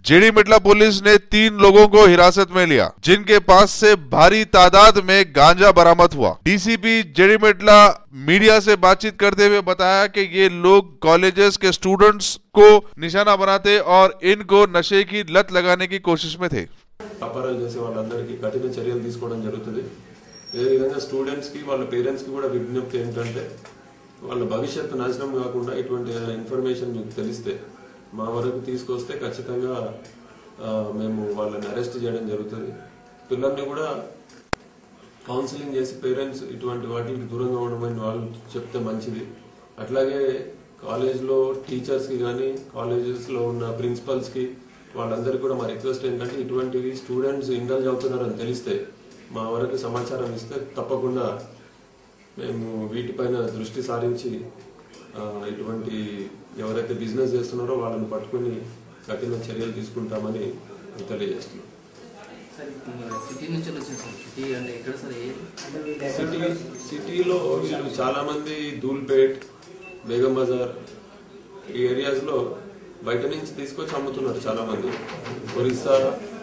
JD मिटला police ने तीन लोगों को हिरासत में लिया जिनके पास से भारी तादाद में गांजा बरामद हुआ डीसीपी जेडी मिटला मीडिया से बातचीत करते हुए बताया कि ये लोग कॉलेजेस के स्टूडेंट्स को निशाना बनाते और इनको नशे की लत लगाने की कोशिश में थे వ్యాపారాలు చేసే వాళ్ళందరికీ కఠిన చర్యలు తీసుకోవడం జరుగుతుంది అదేవిధంగా స్టూడెంట్స్కి వాళ్ళ పేరెంట్స్కి కూడా విజ్ఞప్తి ఏంటంటే వాళ్ళ భవిష్యత్తు నాశనం కాకుండా ఇటువంటి ఏదైనా ఇన్ఫర్మేషన్ మీకు తెలిస్తే మా వరకు తీసుకొస్తే ఖచ్చితంగా ఆ, మేము వాళ్ళని అరెస్ట్ చేయడం జరుగుతుంది పిల్లల్ని కూడా కౌన్సిలింగ్ చేసి పేరెంట్స్ ఇటువంటి వాటికి దూరంగా ఉండమని వాళ్ళు చెప్తే మంచిది అట్లాగే కాలేజ్లో టీచర్స్కి కానీ కాలేజెస్లో ఉన్న ప్రిన్సిపల్స్కి వాళ్ళందరికీ కూడా మా రిక్వెస్ట్ ఏంటంటే ఇటువంటివి స్టూడెంట్స్ ఇండల్జ్ అవుతున్నారని తెలిస్తే మా వరకు సమాచారం ఇస్తే తప్పకుండా మేము వీటిపైన దృష్టి సారించి ఆ, ఇటువంటి ఎవరైతే బిజినెస్ చేస్తున్నారో వాళ్ళని పట్టుకుని కఠిన చర్యలు తీసుకుంటామని తెలియజేస్తున్నాం సార్ ఇప్పుడు సిటీ నుంచి వచ్చింది సార్ సిటీ అంటే ఎక్కడ సార్ ఏ సిటీ సిటీలో వీళ్ళు చాలా మంది ధూల్పేట్ బేగం బజార్ ఈ ఏరియాస్ లో బయట నుంచి తీసుకొచ్చి అమ్ముతున్నారు చాలా మంది ఒరిస్సా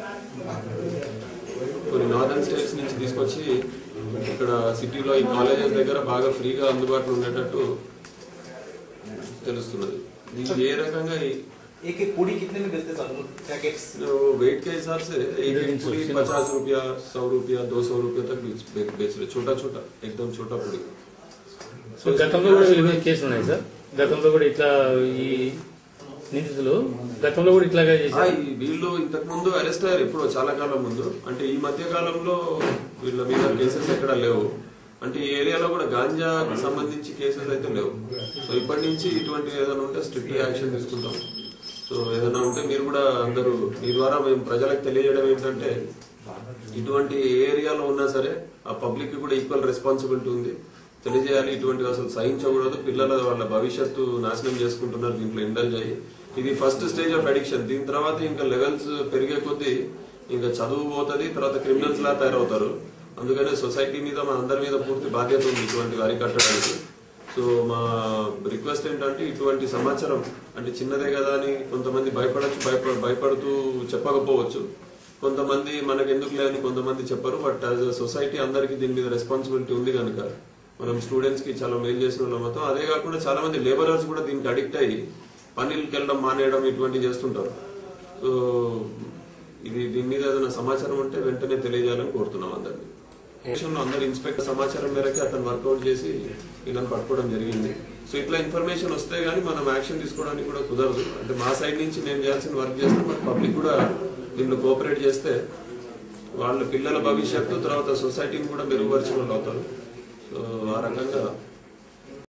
కొన్ని నార్దర్న్ స్టేట్స్ నుంచి తీసుకొచ్చి ఇక్కడ సిటీలో ఈ కాలేజెస్ దగ్గర బాగా ఫ్రీగా అందుబాటులో ఉండేటట్టు తెలుస్తున్నది ఇది ఏ రకంగా ఈ- एक एक पूरी कितने में बेचते सर पैकेट्स तो वेट के हिसाब से एक एक पूरी पचास रुपया सौ रुपया दो सौ रुपया तक बेच बेच- बेच रहे छोटा छोटा एकदम छोटा पूरी సో గతంలో కూడా వీళ్ళ మీద కేసులు ఉన్నాయి సార్ గతంలో కూడా ఇట్లా ఈ నిందితులు గతంలో కూడా ఇట్లాగే ఆ, చేశారు ఈ వీళ్ళు ఇంతకు ముందు అరెస్ట్ అయ్యారు ఎప్పుడో చాలా కాలం ముందు అంటే ఈ మధ్య కాలంలో వీళ్ళ మీద కేసెస్ ఎక్కడ లేవు అంటే ఈ ఏరియాలో కూడా గాంజాకి సంబంధించి కేసెస్ అయితే లేవు సో ఇప్పటి నుంచి ఇటువంటి ఏదైనా ఉంటే స్ట్రిక్ట్ యాక్షన్ తీసుకుంటాం సో ఏదైనా ఉంటే మీరు కూడా అందరూ మీ ద్వారా మేము ప్రజలకు తెలియజేయడం ఏంటంటే ఇటువంటి ఏ ఏరియాలో ఉన్నా సరే ఆ పబ్లిక్ కూడా ఈక్వల్ రెస్పాన్సిబిలిటీ ఉంది తెలియజేయాలి ఇటువంటి అసలు సహించకూడదు పిల్లల వాళ్ళ భవిష్యత్తు నాశనం చేసుకుంటున్నారు దీంట్లో ఇండల్జ్ అయ్యి ఇది ఫస్ట్ స్టేజ్ ఆఫ్ అడిక్షన్ దీని తర్వాత ఇంకా లెవెల్స్ పెరిగే కొద్దీ ఇంకా చదువు పోతుంది తర్వాత క్రిమినల్స్ లా తయారవుతారు అందుకనే సొసైటీ మీద మన అందరి మీద పూర్తి బాధ్యత ఉంది ఇటువంటి అరికట్టడానికి సో మా రిక్వెస్ట్ ఏంటంటే ఇటువంటి సమాచారం అంటే చిన్నదే కదా అని కొంతమంది భయపడచ్చు భయప భయపడుతూ చెప్పకపోవచ్చు కొంతమంది మనకు ఎందుకు లేని కొంతమంది చెప్పరు బట్ యాజ్ అ సొసైటీ అందరికీ దీని మీద రెస్పాన్సిబిలిటీ ఉంది కనుక మనం స్టూడెంట్స్ కి చాలా మేలు చేసిన వాళ్ళం మొత్తం అదే కాకుండా చాలా మంది లేబరర్స్ కూడా దీనికి అడిక్ట్ అయ్యి పనులకి వెళ్ళడం మానేయడం ఇటువంటివి చేస్తుంటారు సో ఇది దీని మీద ఏదైనా సమాచారం ఉంటే వెంటనే తెలియజేయాలని కోరుతున్నాం అందరినీ స్టేషన్లో అందరు ఇన్స్పెక్టర్ సమాచారం మేరకు అతను వర్కౌట్ చేసి వీళ్ళని పట్టుకోవడం జరిగింది సో ఇట్లా ఇన్ఫర్మేషన్ వస్తే గానీ మనం యాక్షన్ తీసుకోవడానికి కూడా కుదరదు అంటే మా సైడ్ నుంచి మేము చేయాల్సిన వర్క్ చేస్తాం బట్ పబ్లిక్ కూడా దీనిలో కోఆపరేట్ చేస్తే వాళ్ళ పిల్లల భవిష్యత్తు తర్వాత సొసైటీని కూడా మెరుగుపరిచిన వాళ్ళు అవుతారు సో ఆ రకంగా